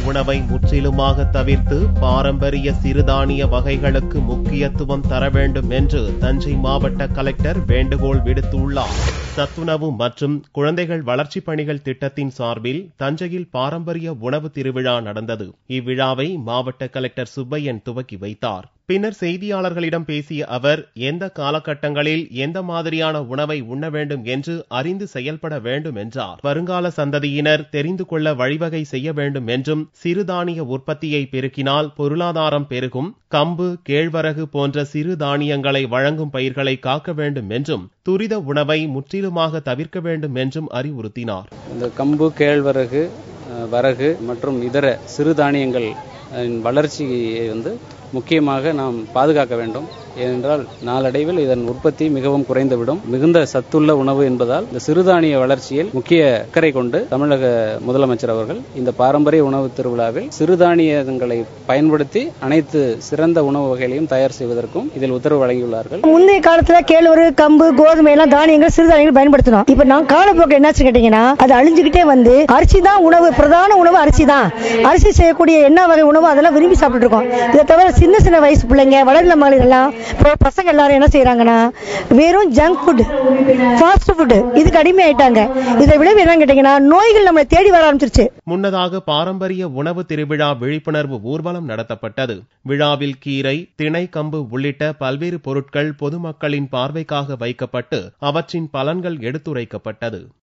உணவை முற்றிலுமாக தவிர்த்து பாரம்பரிய சிறுதானிய வகைகளுக்கு முக்கியத்துவம் தர வேண்டும் என்று தஞ்சை மாவட்ட கலெக்டர் வேண்டுகோள் விடுத்துள்ளார் சத்துணவு மற்றும் குழந்தைகள் வளர்ச்சிப் பணிகள் திட்டத்தின் சார்பில் தஞ்சையில் பாரம்பரிய உணவு திருவிழா நடந்தது இவ்விழாவை மாவட்ட கலெக்டர் சுப்பையன் துவக்கி வைத்தார் பின்னர் செய்தியாளர்களிடம் பேசிய அவர் எந்த காலகட்டங்களில் எந்த மாதிரியான உணவை உண்ண வேண்டும் என்று அறிந்து செயல்பட வேண்டும் என்றார் வருங்கால சந்ததியினர் தெரிந்து கொள்ள வழிவகை செய்ய வேண்டும் என்றும் சிறுதானிய உற்பத்தியை பெருக்கினால் பொருளாதாரம் பெருகும் கம்பு கேழ்வரகு போன்ற சிறு தானியங்களை வழங்கும் பயிர்களை காக்க வேண்டும் என்றும் துரித உணவை முற்றிலுமாக தவிர்க்க வேண்டும் என்றும் அறிவுறுத்தினார் இந்த கம்பு கேழ்வரகு அஹ், வரகு மற்றும் இதர சிறுதானியங்கள் அஹ், வளர்ச்சியை வந்து முக்கியமாக நாம் பாதுகாக்க வேண்டும் ஏனென்றால் நாளடைவில் இதன் உற்பத்தி மிகவும் குறைந்துவிடும் மிகுந்த சத்துள்ள உணவு என்பதால் இந்த சிறுதானிய வளர்ச்சியில் முக்கிய அக்கறை கொண்டு தமிழக முதலமைச்சர் அவர்கள் இந்த பாரம்பரிய உணவு திருவிழாவில் சிறுதானியங்களை பயன்படுத்தி அனைத்து சிறந்த உணவு வகைகளையும் தயார் செய்வதற்கும் இதில் உத்தரவு வழங்கியுள்ளார்கள் முந்தைய காலத்துல கேழ்வரகு கம்பு கோதுமை எல்லாம் தானியங்கள் சிறுதானியங்கள் பயன்படுத்தினோம் இப்ப நான் காலப்போக்கு என்னாச்சு கேட்டீங்கன்னா அது அழிஞ்சுக்கிட்டே வந்து அரிசி தான் உணவு பிரதான உணவு அரிசி தான் அரிசி செய்யக்கூடிய என்ன வகை உணவு அதெல்லாம் விரும்பி சாப்பிட்டு இருக்கோம் இதை தவிர சின்ன சின்ன வயசு பிள்ளைங்க வளர்ந்த மகளிர் எல்லாம் இப்போ பசங்க எல்லாரும் என்ன செய்யறாங்கன்னா வெறும் ஜங்க் ஃபுட் ஃபாஸ்ட் ஃபுட் இதுக்கு அடிமை ஆயிட்டாங்க இதை விளைவு என்னன்னு கேட்டீங்கன்னா நோய்கள் நம்மளை தேடி வர ஆரம்பிச்சிருச்சு முன்னதாக பாரம்பரிய உணவு திருவிழா விழிப்புணர்வு ஊர்வலம் நடத்தப்பட்டது விழாவில் கீரை திணை கம்பு உள்ளிட்ட பல்வேறு பொருட்கள் பொதுமக்களின் பார்வைக்காக வைக்கப்பட்டு அவற்றின் பலன்கள் எடுத்துரைக்கப்பட்டது